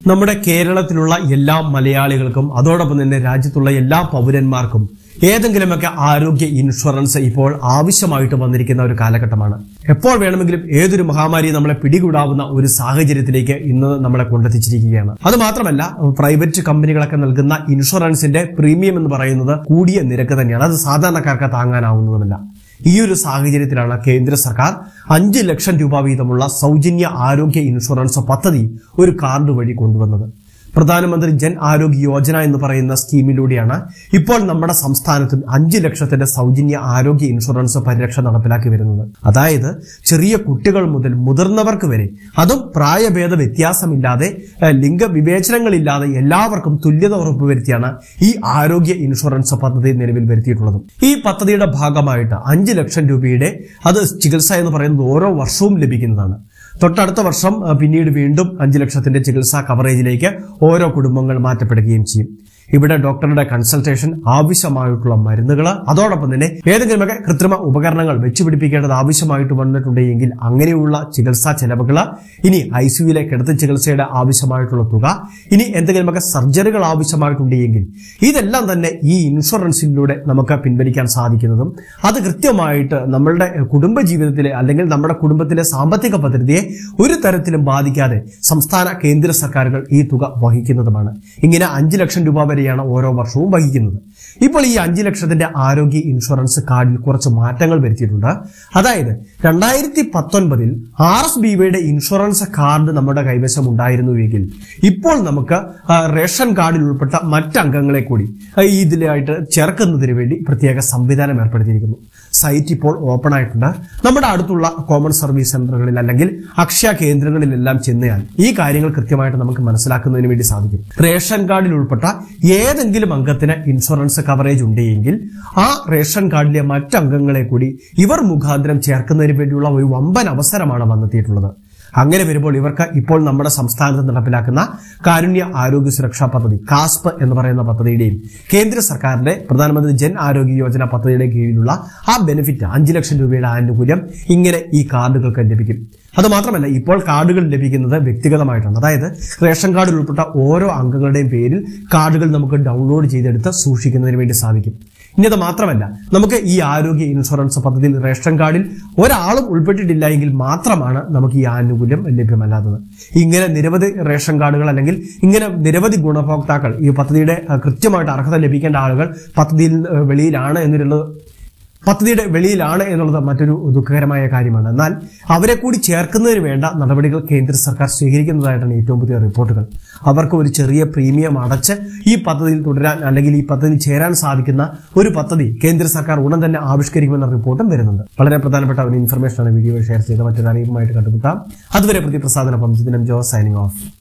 നമ്മുടെ കേരളത്തിലുള്ള എല്ലാ മലയാളികൾക്കും അതോടൊപ്പം തന്നെ രാജ്യത്തുള്ള എല്ലാ പൗരന്മാർക്കും ഏതെങ്കിലുമൊക്കെ ആരോഗ്യ ഇൻഷുറൻസ് ഇപ്പോൾ ആവശ്യമായിട്ട് വന്നിരിക്കുന്ന ഒരു കാലഘട്ടമാണ് എപ്പോൾ വേണമെങ്കിലും ഏതൊരു മഹാമാരി നമ്മളെ പിടികൂടാവുന്ന ഒരു സാഹചര്യത്തിലേക്ക് ഇന്ന് നമ്മളെ കൊണ്ടെത്തിച്ചിരിക്കുകയാണ് അത് മാത്രമല്ല പ്രൈവറ്റ് കമ്പനികളൊക്കെ നൽകുന്ന ഇൻഷുറൻസിന്റെ പ്രീമിയം എന്ന് പറയുന്നത് കൂടിയ നിരക്ക് തന്നെയാണ് അത് സാധാരണക്കാർക്ക് താങ്ങാനാവുന്നതുമല്ല ഈ ഒരു സാഹചര്യത്തിലാണ് കേന്ദ്ര സർക്കാർ അഞ്ച് ലക്ഷം രൂപ വീതമുള്ള സൗജന്യ ആരോഗ്യ ഇൻഷുറൻസ് പദ്ധതി ഒരു കാർഡ് വഴി കൊണ്ടുവന്നത് പ്രധാനമന്ത്രി ജൻ ആരോഗ്യ യോജന എന്ന് പറയുന്ന സ്കീമിലൂടെയാണ് ഇപ്പോൾ നമ്മുടെ സംസ്ഥാനത്ത് അഞ്ച് ലക്ഷത്തിന്റെ സൗജന്യ ആരോഗ്യ ഇൻഷുറൻസ് പരിരക്ഷ നടപ്പിലാക്കി വരുന്നത് അതായത് ചെറിയ കുട്ടികൾ മുതൽ മുതിർന്നവർക്ക് വരെ അതും പ്രായഭേദ വ്യത്യാസമില്ലാതെ ഏഹ്, ലിംഗവിവേചനങ്ങളില്ലാതെ എല്ലാവർക്കും തുല്യത ഉറപ്പുവരുത്തിയാണ് ഈ ആരോഗ്യ ഇൻഷുറൻസ് പദ്ധതി നിലവിൽ വരുത്തിയിട്ടുള്ളത് ഈ പദ്ധതിയുടെ ഭാഗമായിട്ട് അഞ്ച് ലക്ഷം രൂപയുടെ അത് ചികിത്സ എന്ന് പറയുന്നത് ഓരോ വർഷവും ലഭിക്കുന്നതാണ് തൊട്ടടുത്ത വർഷം അഹ്, പിന്നീട് വീണ്ടും അഞ്ച് ലക്ഷത്തിന്റെ ചികിത്സാ കവറേജിലേക്ക് ഓരോ കുടുംബങ്ങൾ മാറ്റപ്പെടുകയും ചെയ്യും ഇവിടെ ഡോക്ടറുടെ കൺസൾട്ടേഷൻ ആവശ്യമായിട്ടുള്ള മരുന്നുകൾ അതോടൊപ്പം തന്നെ ഏതെങ്കിലുമൊക്കെ കൃത്രിമ ഉപകരണങ്ങൾ വെച്ചുപിടിപ്പിക്കേണ്ടത് ആവശ്യമായിട്ട് വന്നിട്ടുണ്ടെങ്കിൽ അങ്ങനെയുള്ള ചികിത്സാ ചെലവുകൾ ഇനി ഐ സിയുയിലെ കിടത്തി ചികിത്സയുടെ ആവശ്യമായിട്ടുള്ള തുക ഇനി എന്തെങ്കിലുമൊക്കെ സർജറികൾ ആവശ്യമായിട്ടുണ്ടെങ്കിൽ ഇതെല്ലാം തന്നെ ഈ ഇൻഷുറൻസിലൂടെ നമുക്ക് പിൻവലിക്കാൻ സാധിക്കുന്നതും അത് കൃത്യമായിട്ട് നമ്മളുടെ കുടുംബ ജീവിതത്തിലെ അല്ലെങ്കിൽ നമ്മുടെ കുടുംബത്തിലെ സാമ്പത്തിക ഭദ്രതയെ ഒരു തരത്തിലും ബാധിക്കാതെ സംസ്ഥാന കേന്ദ്ര സർക്കാരുകൾ ഈ തുക വഹിക്കുന്നതുമാണ് ഇങ്ങനെ അഞ്ച് ലക്ഷം രൂപ വരെയാണ് ഓരോ വർഷവും വഹിക്കുന്നത് ഇപ്പോൾ ഈ അഞ്ച് ലക്ഷത്തിന്റെ ആരോഗ്യ ഇൻഷുറൻസ് കാർഡിൽ കുറച്ച് മാറ്റങ്ങൾ വരുത്തിയിട്ടുണ്ട് അതായത് രണ്ടായിരത്തി പത്തൊൻപതിൽ ആർ എസ് ബി വൈയുടെ ഇൻഷുറൻസ് കാർഡ് നമ്മുടെ കൈവശം ഉണ്ടായിരുന്നുവെങ്കിൽ ഇപ്പോൾ നമുക്ക് ആ, റേഷൻ കാർഡിൽ ഉൾപ്പെട്ട മറ്റ് അംഗങ്ങളെ കൂടി ആ, ഇതിലായിട്ട് ചേർക്കുന്നതിന് വേണ്ടി പ്രത്യേക സംവിധാനം ഏർപ്പെടുത്തിയിരിക്കുന്നു സൈറ്റ് ഇപ്പോൾ ഓപ്പൺ ആയിട്ടുണ്ട് നമ്മുടെ അടുത്തുള്ള കോമൺ സർവീസ് സെന്ററുകളിൽ അല്ലെങ്കിൽ അക്ഷയ കേന്ദ്രങ്ങളിലെല്ലാം ചെന്നയാൽ ഈ കാര്യങ്ങൾ കൃത്യമായിട്ട് നമുക്ക് മനസ്സിലാക്കുന്നതിന് വേണ്ടി സാധിക്കും റേഷൻ കാർഡിൽ ഉൾപ്പെട്ട ഏതെങ്കിലും അംഗത്തിന് ഇൻഷുറൻസ് കവറേജ് ഉണ്ടെങ്കിൽ ആ റേഷൻ കാർഡിലെ മറ്റ് അംഗങ്ങളെ കൂടി ഇവർ മുഖാന്തരം ചേർക്കുന്നതിന് വേണ്ടിയുള്ള ഒരു വമ്പൻ അവസരമാണ് വന്നെത്തിയിട്ടുള്ളത് അങ്ങനെ വരുമ്പോൾ ഇവർക്ക് ഇപ്പോൾ നമ്മുടെ സംസ്ഥാനത്ത് നടപ്പിലാക്കുന്ന കാരുണ്യ ആരോഗ്യ സുരക്ഷാ പദ്ധതി കാസ്പ് എന്ന് പറയുന്ന പദ്ധതിയുടെയും കേന്ദ്ര സർക്കാരിന്റെ പ്രധാനമന്ത്രി ജൻ ആരോഗ്യ യോജന പദ്ധതിയുടെ കീഴിലുള്ള ആ ബെനിഫിറ്റ് അഞ്ച് ലക്ഷം രൂപയുടെ ആനുകൂല്യം ഇങ്ങനെ ഈ കാർഡുകൾക്ക് ലഭിക്കും അത് മാത്രമല്ല ഇപ്പോൾ കാർഡുകൾ ലഭിക്കുന്നത് വ്യക്തിഗതമായിട്ടാണ് അതായത് റേഷൻ കാർഡിൽ ഉൾപ്പെട്ട ഓരോ അംഗങ്ങളുടെയും പേരിൽ കാർഡുകൾ നമുക്ക് ഡൗൺലോഡ് ചെയ്തെടുത്ത് സൂക്ഷിക്കുന്നതിന് വേണ്ടി സാധിക്കും ഇനി അത് മാത്രമല്ല നമുക്ക് ഈ ആരോഗ്യ ഇൻഷുറൻസ് പദ്ധതിയിൽ റേഷൻ കാർഡിൽ ഒരാളും ഉൾപ്പെട്ടിട്ടില്ല എങ്കിൽ മാത്രമാണ് നമുക്ക് ഈ ആനുകൂല്യം ലഭ്യമല്ലാത്തത് ഇങ്ങനെ നിരവധി റേഷൻ കാർഡുകൾ അല്ലെങ്കിൽ ഇങ്ങനെ നിരവധി ഗുണഭോക്താക്കൾ ഈ പദ്ധതിയുടെ അഹ്, കൃത്യമായിട്ട് അർഹത ലഭിക്കേണ്ട ആളുകൾ പദ്ധതിയിൽ അഹ്, വെളിയിലാണ് എന്നുള്ളത് പദ്ധതിയുടെ വെളിയിലാണ് എന്നുള്ളത് മറ്റൊരു ദുഃഖകരമായ കാര്യമാണ് എന്നാൽ അവരെ കൂടി ചേർക്കുന്നതിന് വേണ്ട നടപടികൾ കേന്ദ്ര സർക്കാർ സ്വീകരിക്കുന്നതായിട്ടാണ് ഏറ്റവും പുതിയ റിപ്പോർട്ടുകൾ അവർക്ക് ഒരു ചെറിയ പ്രീമിയം അടച്ച് ഈ പദ്ധതിയിൽ തുടരാൻ അല്ലെങ്കിൽ ഈ പദ്ധതി ചേരാൻ സാധിക്കുന്ന ഒരു പദ്ധതി കേന്ദ്ര സർക്കാർ ഉടൻ തന്നെ ആവിഷ്കരിക്കുമെന്ന റിപ്പോർട്ടും വരുന്നുണ്ട് വളരെ പ്രധാനപ്പെട്ട ഒരു ഇൻഫർമേഷനാണ് വീഡിയോ ഷെയർ ചെയ്ത് മറ്റൊരു അറിയിപ്പുമായിട്ട് കണ്ടുമുട്ടാം അതുവരെ പ്രതിപ്രസാദനൊപ്പം ജിതിനം ജോ സൈനിങ് ഓഫ്